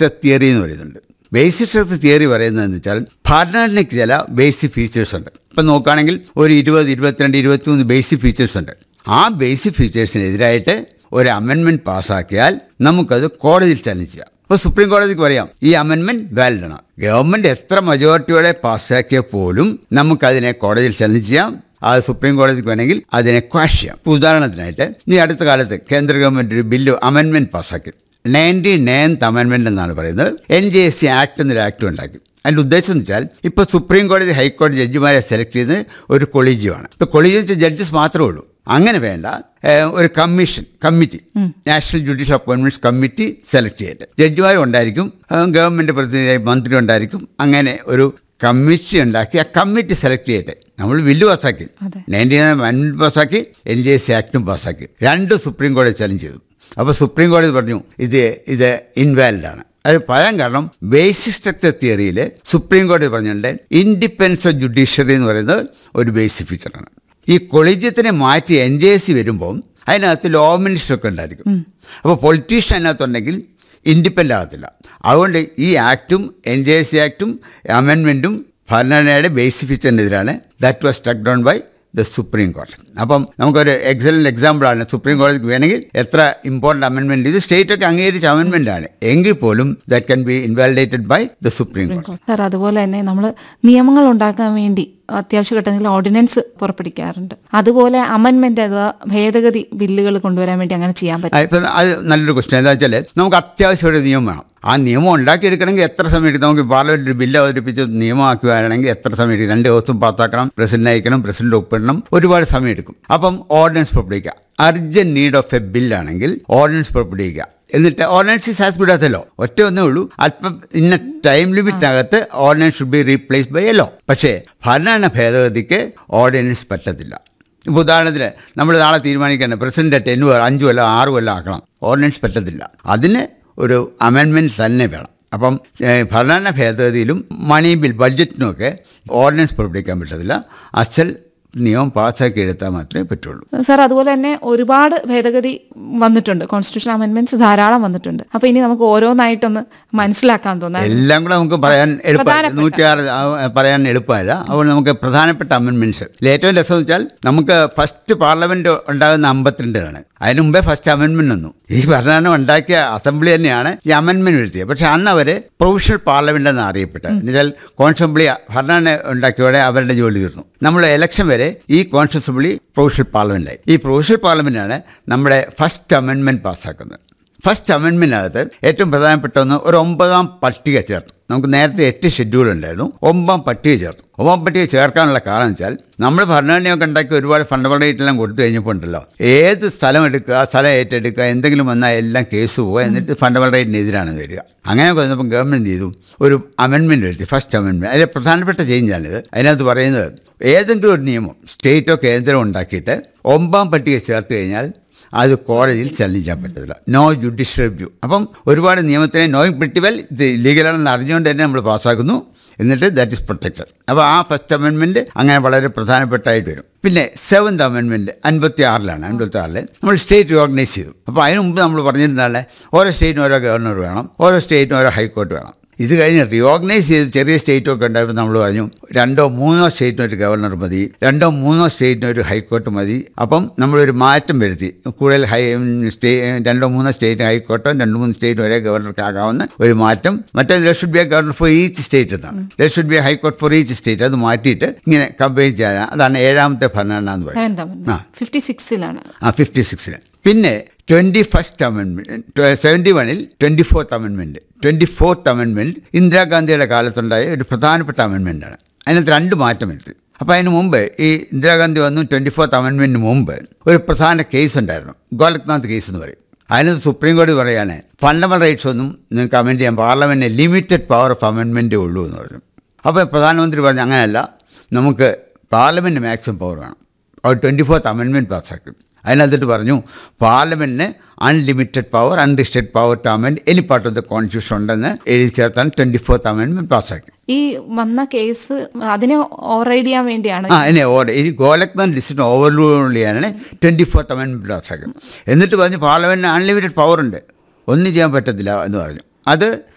Structure theory എന്ന് പറയുന്നുണ്ട് basic structure theory പറയുന്നതെന്ന് വെച്ചാൽ ഭരണഘടനയ്ക്ക് ചില ബേസിക് ഫീച്ചേഴ്സ് ഉണ്ട് ഇപ്പം നോക്കുകയാണെങ്കിൽ ഒരു ഇരുപത് ഇരുപത്തിരണ്ട് ഇരുപത്തിമൂന്ന് ബേസിക് ഫീച്ചേഴ്സ് ഉണ്ട് ആ ബേസിക് ഫീച്ചേഴ്സിനെതിരായിട്ട് ഒരു അമെൻമെൻറ്റ് പാസ്സാക്കിയാൽ നമുക്കത് കോടതിയിൽ ചലഞ്ച് ചെയ്യാം അപ്പോൾ സുപ്രീം കോടതിക്ക് പറയാം ഈ അമെൻമെൻറ്റ് വാലിഡ് ആണ് ഗവൺമെൻറ് എത്ര മെജോറിറ്റിയോടെ പാസ്സാക്കിയ പോലും നമുക്കതിനെ കോടതിയിൽ ചലഞ്ച് ചെയ്യാം അത് സുപ്രീം കോടതിക്ക് വേണമെങ്കിൽ അതിനെ ക്വാഷ് ചെയ്യാം ഇപ്പൊ ഉദാഹരണത്തിനായിട്ട് ഈ അടുത്ത കാലത്ത് കേന്ദ്ര ഗവൺമെൻറ് ഒരു ബില്ല് അമെൻമെൻറ്റ് പാസ്സാക്കി നയൻറ്റി നയൻത്ത് അമെൻമെൻറ്റ് എന്നാണ് പറയുന്നത് N J S C act എന്നൊരു ആക്ട് ഉണ്ടാക്കി അതിൻ്റെ ഉദ്ദേശം എന്ന് വെച്ചാൽ ഇപ്പോൾ സുപ്രീം കോടതി ഹൈക്കോടതി ജഡ്ജിമാരെ സെലക്ട് ചെയ്യുന്നത് ഒരു കൊളീജിയമാണ് ഇപ്പോൾ കൊളീജിയം ജഡ്ജസ് മാത്രമേ ഉള്ളൂ അങ്ങനെ വേണ്ട ഏഹ്, ഒരു commission committee national judicial appointments committee select ചെയ്തിട്ട് ജഡ്ജിമാരും ഉണ്ടായിരിക്കും ഏഹ്, ഗവൺമെൻറ് പ്രതിനിധി മന്ത്രി ഉണ്ടായിരിക്കും അങ്ങനെ ഒരു കമ്മിറ്റി ഉണ്ടാക്കി ആ കമ്മിറ്റി സെലക്ട് ചെയ്യട്ടെ നമ്മൾ ബില്ല് പാസ്സാക്കി അതെ. നയൻറ്റി നയൻ പാസ്സാക്കി എൻ ജി എസ് സി ആക്ടും പാസ്സാക്കി രണ്ട് സുപ്രീം കോടതി ചലഞ്ച് ചെയ്തു അപ്പോൾ സുപ്രീം കോടതി പറഞ്ഞു ഇത് ഇത് ഇൻവാലിഡ് ആണ് അത് പറയാൻ കാരണം ബേസിക് സ്ട്രക്ചർ തിയറിയിൽ സുപ്രീം കോടതി പറഞ്ഞിട്ടുണ്ട് ഇൻഡിപെൻഡൻസ് ഓഫ് ജുഡീഷ്യറി എന്ന് പറയുന്നത് ഒരു ബേസിക് ഫീച്ചറാണ് ഈ കൊളീജിയത്തിനെ മാറ്റി എൻ ജെ എസ് സി വരുമ്പോൾ അതിനകത്ത് ലോ മിനിസ്റ്റർ ഒക്കെ ഉണ്ടായിരിക്കും അപ്പോൾ പൊളിറ്റീഷ്യൻ അതിനകത്തുണ്ടെങ്കിൽ ഇൻഡിപെൻഡൻ്റ് ആകത്തില്ല അതുകൊണ്ട് ഈ ആക്റ്റും എൻ ജെ എസ് സി ആക്റ്റും അമെൻമെൻറ്റും ഭരണഘടനയുടെ ബേസിക് ഫീച്ചറിനെതിരാണ് that was struck down by the supreme കോടതി അപ്പം നമുക്കൊരു എക്സലൻറ്റ് എക്സാമ്പിളാണ് സുപ്രീം കോടതിക്ക് വേണമെങ്കിൽ എത്ര ഇമ്പോർട്ടൻ്റ് അമെൻമെൻറ്റ് ഇത് സ്റ്റേറ്റ് ഒക്കെ അംഗീകരിച്ച അമെൻമെൻ്റ് ആണ് എങ്കിൽ പോലും that can be invalidated by the supreme കോടതി സാർ അതുപോലെ തന്നെ നമ്മൾ നിയമങ്ങൾ ഉണ്ടാക്കാൻ വേണ്ടി അത്യാവശ്യ ഘട്ടങ്ങളിൽ ഓർഡിനൻസ് പുറപ്പെടുവിക്കാറുണ്ട് അതുപോലെ അമൻമെന്റ് അഥവാ ഭേദഗതി ബില്ലുകൾ കൊണ്ടുവരാൻ വേണ്ടി അങ്ങനെ ചെയ്യാൻ പറ്റും ആ, ഇപ്പം അത് നല്ലൊരു ക്വസ്റ്റ്യൻ എന്താ വെച്ചാൽ നമുക്ക് അത്യാവശ്യം ഒരു നിയമം വേണം ആ നിയമം ഉണ്ടാക്കിയെടുക്കണമെങ്കിൽ എത്ര സമയം എടുക്കും നമുക്ക് പാർലമെന്റ് ഒരു ബില്ല് അവതരിപ്പിച്ച് നിയമമാക്കി വരണമെങ്കിൽ എത്ര സമയം എടുക്കും രണ്ട് ദിവസം പാസ്സാക്കണം പ്രസിഡന്റ് അയക്കണം പ്രസിഡന്റ് ഒപ്പിടണം ഒരുപാട് സമയം എടുക്കും അപ്പം ഓർഡിനൻസ് പുറപ്പെടുവിക്കുക അർജന്റ് നീഡ് ഓഫ് എ ബില്ലാണെങ്കിൽ ഓർഡിനൻസ് പുറപ്പെടുവിക്കുക എന്നിട്ട് ordinance is as good as a law ഒറ്റ ഒന്നേ ഉള്ളൂ അല്പം ഇന്ന ടൈം ലിമിറ്റിനകത്ത് ordinance should be replace by a law പക്ഷേ ഭരണഘടന ഭേദഗതിക്ക് ഓർഡിനൻസ് പറ്റത്തില്ല ഇപ്പോൾ ഉദാഹരണത്തിന് നമ്മൾ നാളെ തീരുമാനിക്കേണ്ട പ്രസിഡന്റ് ടെൻ അഞ്ച് കൊല്ലം ആറ് കൊല്ലം ആക്കണം ഓർഡിനൻസ് പറ്റത്തില്ല അതിന് ഒരു അമെൻമെൻറ്റ് തന്നെ വേണം അപ്പം ഏഹ്, ഭരണഘടന ഭേദഗതിയിലും മണി ബിൽ ബഡ്ജറ്റിനുമൊക്കെ ഓർഡിനൻസ് പുറപ്പെടുവിക്കാൻ പറ്റത്തില്ല അസൽ നിയമം പാസ്സാക്കി എടുത്താൽ മാത്രമേ പറ്റുള്ളൂ സാർ അതുപോലെ തന്നെ ഒരുപാട് ഭേദഗതി വന്നിട്ടുണ്ട് കോൺസ്റ്റിറ്റ്യൂഷൻ അമെന്റ്മെന്റ്സ് ധാരാളം വന്നിട്ടുണ്ട് അപ്പൊ ഇനി നമുക്ക് ഓരോന്നായിട്ടൊന്ന് മനസ്സിലാക്കാൻ തോന്നാം എല്ലാം കൂടെ നമുക്ക് പറയാൻ എളുപ്പമല്ല പ്രധാനപ്പെട്ട. നൂറ്റിയാറ് ആ, പറയാൻ എളുപ്പമല്ല അതുകൊണ്ട് നമുക്ക് പ്രധാനപ്പെട്ട അമെൻമെൻറ്റ്സ് ഏറ്റവും രസം വെച്ചാൽ നമുക്ക് ഫസ്റ്റ് പാർലമെന്റ് ഉണ്ടാകുന്ന അമ്പത്തിരണ്ടിലാണ് അതിന് മുമ്പേ ഫസ്റ്റ് അമെൻമെന്റ് വന്നു ഈ ഭരണഘടന ഉണ്ടാക്കിയ അസംബ്ലി തന്നെയാണ് ഈ അമെൻമെന്റ് വരുത്തിയത് പക്ഷെ അന്ന് അവർ പ്രൊവിഷണൽ പാർലമെന്റ് എന്ന് അറിയപ്പെട്ടത് എന്നുവെച്ചാൽ കോൺസ്റ്റബിളി ഭരണഘടന ഉണ്ടാക്കിയോടെ അവരുടെ ജോലി തീർന്നു നമ്മൾ ഇലക്ഷൻ വരെ ഈ കോൺസ്റ്റബിളി പ്രൊവിഷണൽ പാർലമെന്റായി ഈ പ്രൊവിഷണൽ പാർലമെന്റാണ് നമ്മുടെ ഫസ്റ്റ് അമെൻമെന്റ് പാസ്സാക്കുന്നത് ഫസ്റ്റ് അമെൻമെൻറ്റിനകത്ത് ഏറ്റവും പ്രധാനപ്പെട്ട ഒന്ന് ഒരു ഒമ്പതാം പട്ടിക ചേർത്തു നമുക്ക് നേരത്തെ എട്ട് ഷെഡ്യൂൾ ഉണ്ടായിരുന്നു ഒമ്പതാം പട്ടിക ചേർത്തു ഒമ്പതാം പട്ടിക ചേർക്കാനുള്ള കാരണം വെച്ചാൽ നമ്മൾ ഭരണഘടനയൊക്കെ ഉണ്ടാക്കി ഒരുപാട് ഫണ്ടമെൻ്റൽ റൈറ്റ് എല്ലാം കൊടുത്തു കഴിഞ്ഞപ്പോൾ ഉണ്ടല്ലോ ഏത് സ്ഥലം എടുക്കുക സ്ഥലം ഏറ്റെടുക്കുക എന്തെങ്കിലും വന്നാൽ എല്ലാം കേസ് പോവുക എന്നിട്ട് ഫണ്ടമെൻ്റൽ റൈറ്റിനെതിരാണ് വരിക അങ്ങനെ വന്നപ്പോൾ ഗവൺമെൻറ് ചെയ്തു ഒരു അമെൻമെൻറ്റ് എഴുതി ഫസ്റ്റ് അമെൻമെൻറ്റ് അതിലെ പ്രധാനപ്പെട്ട ചേഞ്ചാണിത് അതിനകത്ത് പറയുന്നത് ഏതെങ്കിലും ഒരു നിയമം സ്റ്റേറ്റോ കേന്ദ്രമോ ഉണ്ടാക്കിയിട്ട് ഒമ്പതാം പട്ടിക ചേർത്ത് കഴിഞ്ഞാൽ അത് കോടതിയിൽ ചലഞ്ചാൻ പറ്റത്തില്ല നോ ജുഡീഷ്യൽ റിവ്യൂ അപ്പം ഒരുപാട് നിയമത്തിനെ നോയിങ് പ്രിറ്റി വെൽ ഇത് ലീഗലാണെന്ന് അറിഞ്ഞുകൊണ്ട് തന്നെ നമ്മൾ പാസ്സാക്കുന്നു എന്നിട്ട് ദാറ്റ് ഇസ് പ്രൊട്ടക്റ്റഡ് അപ്പോൾ ആ ഫസ്റ്റ് അമെൻമെൻറ്റ് അങ്ങനെ വളരെ പ്രധാനപ്പെട്ടായിട്ട് വരും പിന്നെ സെവൻത് അമെൻമെൻറ്റ് അൻപത്തി ആറിലാണ് അൻപത്തി ആറിൽ നമ്മൾ സ്റ്റേറ്റ് ഓർഗനൈസ് ചെയ്തു അപ്പോൾ അതിന് മുമ്പ് നമ്മൾ പറഞ്ഞിരുന്നാലേ ഓരോ സ്റ്റേറ്റിനും ഓരോ ഗവർണർ വേണം ഓരോ സ്റ്റേറ്റിനും ഓരോ ഹൈക്കോർട്ട് വേണം ഇത് കഴിഞ്ഞ് റീഓർഗനൈസ് ചെയ്ത് ചെറിയ സ്റ്റേറ്റൊക്കെ ഉണ്ടായപ്പോൾ നമ്മൾ പറഞ്ഞു രണ്ടോ മൂന്നോ സ്റ്റേറ്റിന് ഒരു ഗവർണർ മതി രണ്ടോ മൂന്നോ സ്റ്റേറ്റിന് ഒരു ഹൈക്കോർട്ട് മതി അപ്പം നമ്മളൊരു മാറ്റം വരുത്തി കൂടുതൽ ഹൈ സ്റ്റേ രണ്ടോ മൂന്നോ സ്റ്റേറ്റ് ഹൈക്കോർട്ടോ രണ്ട് മൂന്ന് സ്റ്റേറ്റ് ഒരേ ഗവർണർക്ക് ആകാവുന്ന ഒരു മാറ്റം മറ്റേ there should be a governor for each state എന്നാണ് there should be a high court for each state അത് മാറ്റിയിട്ട് ഇങ്ങനെ കമ്പൈൻ ചെയ്യാൻ അതാണ് ഏഴാമത്തെ ഭരണഘടന എന്ന് പറയുന്നത് സെവൻത് അമെന്റ്മെന്റ് ഫിഫ്റ്റി സിക്സിലാണ് ആ ഫിഫ്റ്റി സിക്സിന് പിന്നെ ട്വൻറ്റി ഫസ്റ്റ് അമെൻമെൻറ്റ് സെവൻറ്റി വണിൽ twenty fourth amendment twenty fourth amendment ഇന്ദിരാഗാന്ധിയുടെ കാലത്തുണ്ടായ ഒരു പ്രധാനപ്പെട്ട അമെൻമെൻറ്റാണ് അതിനകത്ത് രണ്ട് മാറ്റം വരുത്തി അപ്പോൾ അതിന് മുമ്പ് ഈ ഇന്ദിരാഗാന്ധി വന്നു ട്വൻറ്റി ഫോർത്ത് അമെൻമെൻറ്റിന് മുമ്പ് ഒരു പ്രധാന കേസ് ഉണ്ടായിരുന്നു ഗോലക്നാഥ് കേസ് എന്ന് പറയും അതിനകത്ത് സുപ്രീം കോടതി പറയാണ് ഫണ്ടമെൻ്റൽ റൈറ്റ്സ് ഒന്നും നിങ്ങൾക്ക് അമെൻഡ് ചെയ്യാൻ പാർലമെൻറ്റിന് ലിമിറ്റഡ് പവർ ഓഫ് അമെൻമെൻറ്റേ ഉള്ളൂ എന്ന് പറഞ്ഞു അപ്പോൾ പ്രധാനമന്ത്രി പറഞ്ഞു അങ്ങനെയല്ല നമുക്ക് പാർലമെൻറ്റ് മാക്സിമം പവർ വേണം അവർ ട്വൻറ്റി ഫോർത്ത് അമെൻമെൻറ്റ് പാസ്സാക്കി അതിനകത്തിട്ട് പറഞ്ഞു പാർലമെൻറ്റിന് unlimited power unrestricted power to amend any part of the constitution ഉണ്ടെന്ന് എഴുതി ചേർത്താണ് ട്വൻറ്റി ഫോർത്ത് അമെൻമെൻറ്റ് പാസ്സാക്കി ഈ വന്ന കേസ് അതിനെ ഓവർറൈഡ് ചെയ്യാൻ വേണ്ടിയാണ് ആ എന്നെ ഓർ ഈ ഗോലക്നാഥ് ഡിസിഷൻ ഓവർറൂൾ ചെയ്യാനാണ് ട്വൻറ്റി ഫോർത്ത് അമെൻമെൻറ്റ് പാസ്സാക്കി എന്നിട്ട് പറഞ്ഞു പാർലമെൻറ്റിന് അൺലിമിറ്റഡ് പവർ ഉണ്ട് ഒന്നും ചെയ്യാൻ പറ്റത്തില്ല എന്ന് പറഞ്ഞു അത്